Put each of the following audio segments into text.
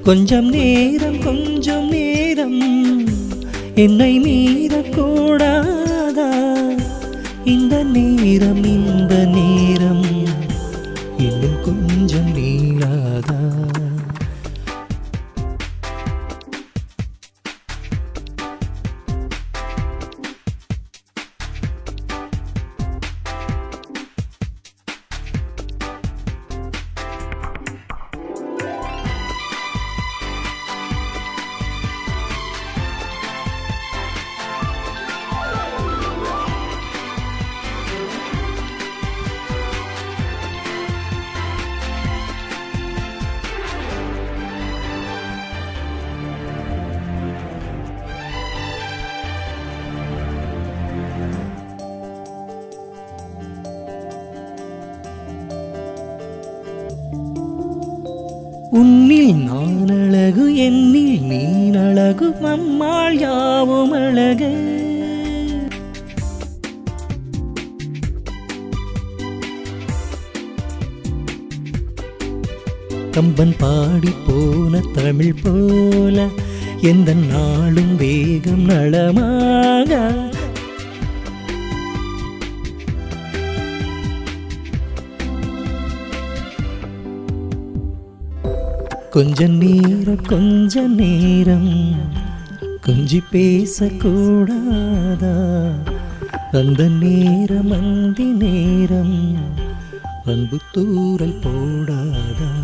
கொஞ்சம் நேரம் கொஞ்சம் நேரம் என்னை மீறக்கூடாதா இந்த நேரம் இந்த நேரம் இன்னும் கொஞ்சம் நீளாதா உன்னில் நான் அழகு என்னில் நீ அழகு நம்மாள் யாவும் அழகு கம்பன் பாடி போன தமிழ் போல எந்த நாளும் வேகம் நலமாக கொஞ்ச நேரம் கொஞ்ச நேரம் கொஞ்சி பேசக்கூடாதா அந்த நேரம் அந்தி நேரம் அன்பு தூரல் போடாதா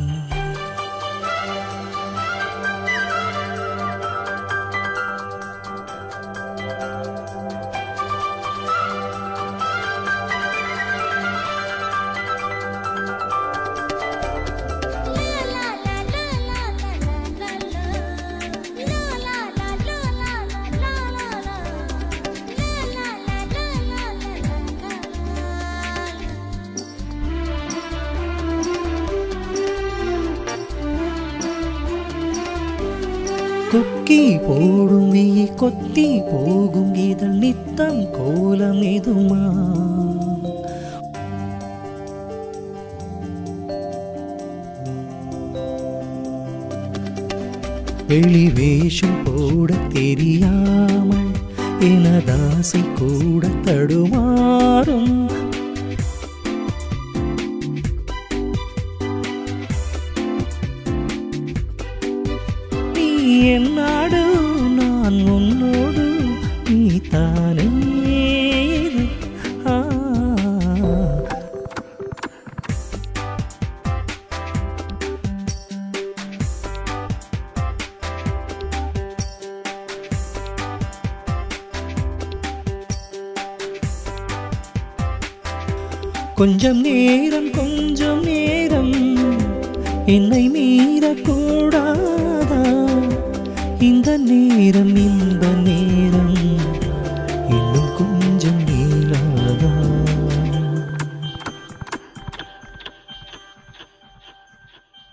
கொக்கி போடும் நீ கொத்தி போகும் இதழ் நித்தம் கோலம் எதுமா வெளி வேஷம் போட தெரியாமல் எனதாசை கூட தடுமாறும் நீ என்னாடு நான் உன்னோடு நீ தானே இது. ஆ. கொஞ்சம் நேரம் கொஞ்சம் நேரம் என்னை மீறக்கூடாதா இந்த நேரம் இந்த